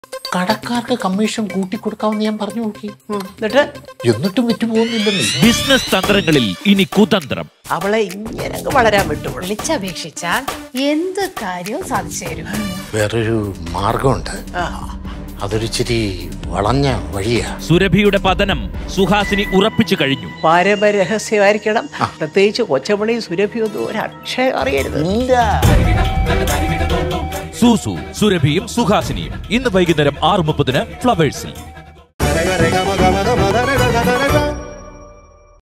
കടക്കാർക്ക് commission കൂട്ടിക്കൊടുക്കാമെന്ന് ഞാൻ പറഞ്ഞു നോക്കി എന്നിട്ട് എന്നിട്ടും വിറ്റ് പോകുന്നില്ലെന്നേ ബിസിനസ് തന്ത്രങ്ങളിൽ ഇനി കുതന്ത്രം അവളെ ഇങ്ങനെ അങ്ങ് വളരാൻ വിട്ടു വിളിച്ചപേക്ഷിച്ചാൽ എന്ത് കാര്യവും സാധിച്ചു തരും വേറൊരു മാർഗമുണ്ട് അതൊരു ഇച്ചിരി വളഞ്ഞ വഴിയാ സുരഭിയുടെ പതനം സുഹാസിനി ഉറപ്പിച്ചു കഴിഞ്ഞു പാരമ്പര്യ രഹസ്യമായിരിക്കണം പ്രത്യേകിച്ച് കൊച്ചമണി സുരഭിയൊന്നും ഒരു അക്ഷയം അറിയരുത് സൂസു സുരഭിയും സുഹാസിനിയും ഇന്ന് വൈകുന്നേരം ആറ് മുപ്പതിന് ഫ്ലവേഴ്സിൽ Rega, rega, maga, maga, maga, rega, rega,